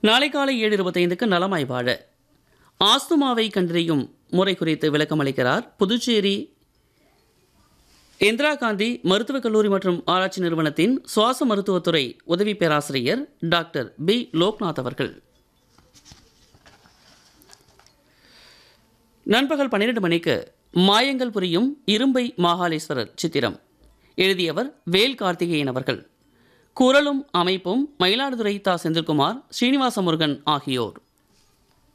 நாளை காலை ஏழு இருபத்தைந்துக்கு நலமாய் வாழ ஆஸ்துமாவை கண்டறியும் முறை குறித்து விளக்கம் அளிக்கிறார் புதுச்சேரி இந்திரா காந்தி மருத்துவக் கல்லூரி மற்றும் ஆராய்ச்சி நிறுவனத்தின் சுவாச மருத்துவத்துறை உதவி பேராசிரியர் டாக்டர் பி லோக்நாத் அவர்கள் நண்பகல் பன்னிரண்டு மணிக்கு மாயங்கள் புரியும் இரும்பை மாகாளேஸ்வரர் சித்திரம் எழுதியவர் வேல் கார்த்திகேயன் அவர்கள் குரலும் அமைப்பும் மயிலாடுதுறை தா செந்தில்குமார் ஸ்ரீனிவாச முருகன் ஆகியோர்